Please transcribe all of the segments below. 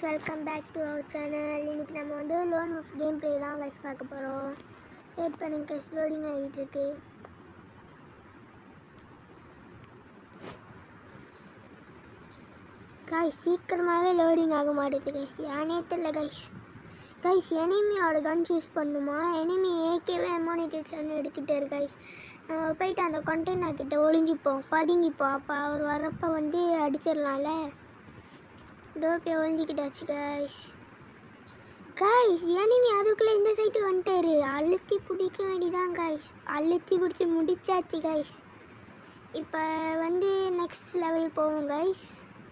guys welcome back to our channel இன்னைக்கு நம்ம வந்து லோன் ஆஃப் கேம் ப்ளே தான் கைஸ் பார்க்க போகிறோம் வெயிட் பண்ணுங்க கைஸ் லோடிங் ஆகிட்டு இருக்கு கைஸ் சீக்கிரமாகவே லோடிங் ஆக மாட்டேது கைஸ் யானே தெரியல கைஸ் கைஸ் எனிமியோட கன் சூஸ் பண்ணுமா எனிமி ஏகேவே அமோனிட்டேஷன் எடுத்துகிட்டு கைஸ் நம்ம போயிட்டு அந்த கண்டெய்னர் கிட்ட ஒளிஞ்சிப்போம் பதுங்கிப்போம் அப்போ அவர் வரப்போ வந்து அடிச்சிடலாம்ல டோப்பியை ஒழிஞ்சிக்கிட்டாச்சு கைஸ் கைஸ் எனிமி அதுக்குள்ளே இந்த சைட்டு வந்துட்டாரு அழுத்தி பிடிக்க வேண்டியதான் கைஸ் அழுத்தி பிடிச்சி முடிச்சாச்சு கைஸ் இப்போ வந்து நெக்ஸ்ட் லெவல் போவோம் கைஸ்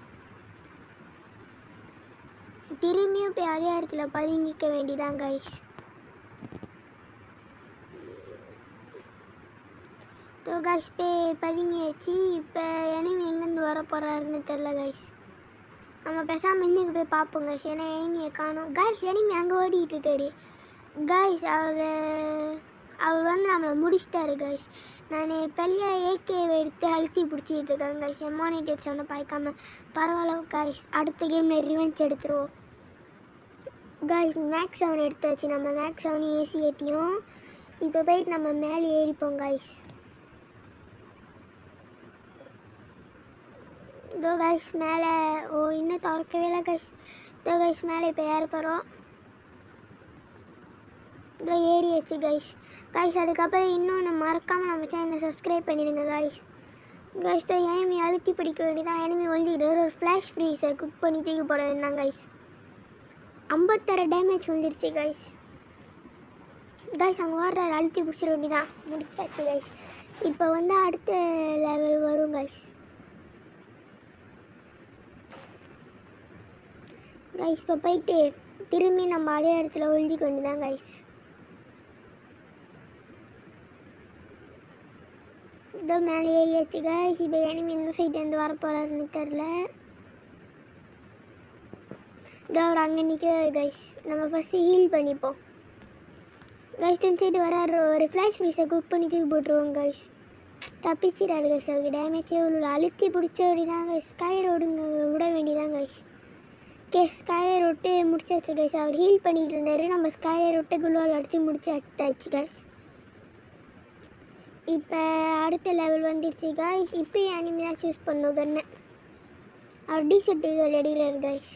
திரும்பியும் போய் அதே இடத்துல பதுங்கிக்க வேண்டியதான் கைஸ் ஸோ கைஸ் போய் பதுங்கியாச்சு இப்போ எனிமி எங்கேருந்து வர போகிறாருன்னு தெரில கைஸ் நம்ம பேசாமல் இன்னுக்கு போய் பார்ப்போம் கைஸ் ஏன்னா எனிமியை காணும் கைஸ் எனிமி அங்கே ஓடிட்டு இருக்காரு கைஸ் அவர் அவர் வந்து நம்மளை முடிச்சிட்டாரு கைஸ் நான் பெரிய ஏகேவை எடுத்து அழுத்தி பிடிச்சிட்டு இருக்கேன் கைஸ் எமானிட்டேட் சொன்ன பார்க்காம பரவாயில்ல கைஸ் அடுத்த கேமில் ரிவெஞ்ச் எடுத்துருவோம் கைஸ் மேக்ஸ் செவன் எடுத்தாச்சு நம்ம மேக்ஸ் செவன் ஏசி ஏட்டியும் இப்போ போயிட்டு நம்ம மேலே ஏறிப்போம் கைஸ் இதோ கைஸ் மேலே ஓ இன்னும் திறக்கவே இல்லை கைஸ் இதோ கைஸ் மேலே இப்போ ஏற போகிறோம் இதோ ஏறியாச்சு கைஸ் கைஸ் அதுக்கப்புறம் இன்னொன்று மறக்காமல் நம்ம சேனலை சப்ஸ்கிரைப் பண்ணிடுங்க கைஸ் கைஸ் தான் எனிமி அழுத்தி பிடிக்க வேண்டியதான் எனிமி ஒழிஞ்சிக்கிட்டு ஒரு ஃப்ளாஷ் ஃப்ரீஸை குக் பண்ணி தூக்கி போட வேண்டாம் கைஸ் ஐம்பத்தாறு டேமேஜ் வந்துடுச்சு கைஸ் கைஸ் அங்கே வர்ற அழுத்தி பிடிச்சிட வேண்டியதான் முடிச்சாச்சு கைஸ் இப்போ வந்து அடுத்த லெவல் வரும் கைஸ் கைஸ் இப்போ போயிட்டு திரும்பி நம்ம அதே இடத்துல ஒழிஞ்சிக்க வேண்டியதான் கைஸ் இதோ மேலே ஏறியாச்சு கைஸ் இப்போ எனிமி இந்த சைட்லேருந்து வர போகிறாருன்னு தெரில இதோ அவர் அங்கே நிற்கிறார் கைஸ் நம்ம ஃபஸ்ட்டு ஹீல் பண்ணிப்போம் கைஸ் இந்த சைடு வராரு ஒரு ஃப்ளாஷ் ஃப்ரீஸை குக் பண்ணி தூக்கி போட்டுருவோம் கைஸ் தப்பிச்சிடாரு கைஸ் அவருக்கு டேமேஜே இவ்வளோ அழுத்தி பிடிச்ச வேண்டியதான் கைஸ் ஸ்கை ரோடுங்க விட வேண்டியதான் கைஸ் ஓகே ஸ்கைலர் விட்டு முடிச்சாச்சு கைஸ் அவர் ஹீல் பண்ணிட்டு இருந்தார் நம்ம ஸ்கைலர் விட்டு குளோல் அடித்து முடிச்சாச்சு கைஸ் இப்போ அடுத்த லெவல் வந்துடுச்சு கைஸ் இப்போ அனிமே தான் சூஸ் பண்ணும் கண்ணை அவர் டிசர்ட்டுகள் எடுக்கிறார் கைஸ்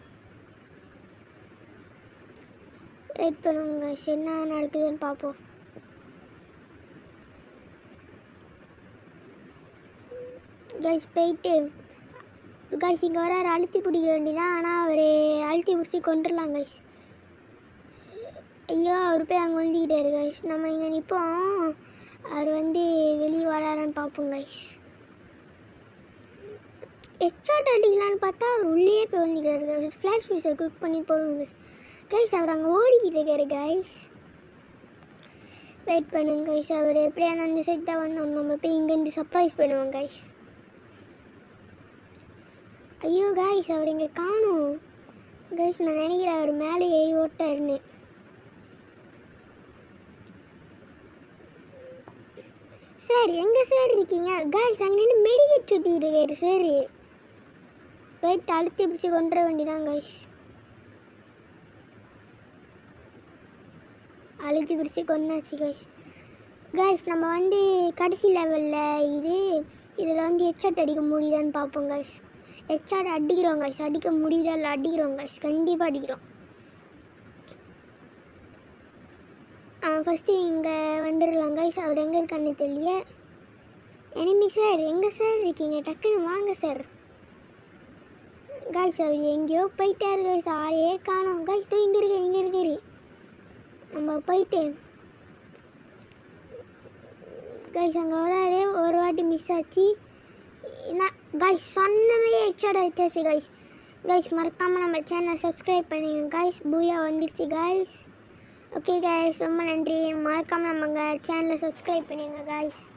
வெயிட் பண்ணுங்க கைஸ் என்ன நடக்குதுன்னு பார்ப்போம் கைஸ் போயிட்டு கைஸ் இங்கே வர அழுத்தி பிடிக்க வேண்டியதான் ஆனால் அவர் அழுத்தி பிடிச்சி கொண்டுடலாம் கைஸ் ஐயோ அவர் போய் அங்கே ஒழிஞ்சிக்கிட்டாரு கைஸ் நம்ம இங்கே நிற்போம் அவர் வந்து வெளியே வராரான்னு பார்ப்போம் கைஸ் ஹெட்ஷாட் அடிக்கலான்னு பார்த்தா அவர் உள்ளே போய் ஒழிஞ்சிக்கிறாரு கைஸ் ஃப்ளாஷ் ஃபிஷை குக் பண்ணி போடுவோம் கைஸ் கைஸ் அவர் அங்கே ஓடிக்கிட்டு இருக்காரு கைஸ் வெயிட் பண்ணுங்க கைஸ் அவர் எப்படியா அந்த சைட் தான் வந்தோம் நம்ம போய் இங்கேருந்து சர்ப்ரைஸ் பண்ணுவோம் கைஸ் ஐயோ காய்ஸ் அவர் இங்கே காணும் கைஸ் நான் நினைக்கிறேன் அவர் மேலே ஏறி ஓட்டாருன்னு சார் எங்கே சார் இருக்கீங்க காய்ஸ் அங்கே நின்று மெடிக்கேட் சுற்றிட்டு இருக்காரு சார் போயிட்டு அழுத்தி பிடிச்சி கொண்டுற வேண்டியதான் கைஸ் அழுத்தி பிடிச்சி கொண்டாச்சு கைஸ் கைஸ் நம்ம வந்து கடைசி லெவலில் இது இதில் வந்து ஹெட்ஷாட் அடிக்க முடியுதான்னு பார்ப்போம் கைஸ் ஹெச்ஆர் அடிக்கிறோம் கைஸ் அடிக்க முடியல இல்லை அடிக்கிறோம் கைஸ் கண்டிப்பாக அடிக்கிறோம் அவன் ஃபஸ்ட்டு இங்கே வந்துடலாம் கைஸ் அவர் எங்கே இருக்கான்னு தெரியல எனிமி சார் எங்கே சார் இருக்கீங்க டக்குன்னு வாங்க சார் கைஸ் அவர் எங்கேயோ போயிட்டாரு கைஸ் ஆளையே காணோம் கைஸ் தோ இங்கே இருக்கு இங்கே இருக்காரு நம்ம போயிட்டு கைஸ் அங்கே வராதே ஒரு வாட்டி மிஸ் ஆச்சு என்ன கைஸ் சொன்னவே ஹெட்ஷாட் ஆயிடுச்சு கைஸ் கைஸ் மறக்காமல் நம்ம சேனலை சப்ஸ்கிரைப் பண்ணிங்க கைஸ் பூயா வந்துடுச்சு கைஸ் ஓகே கைஸ் ரொம்ப நன்றி மறக்காமல் நம்ம சேனலை சப்ஸ்கிரைப் பண்ணிங்க கைஸ்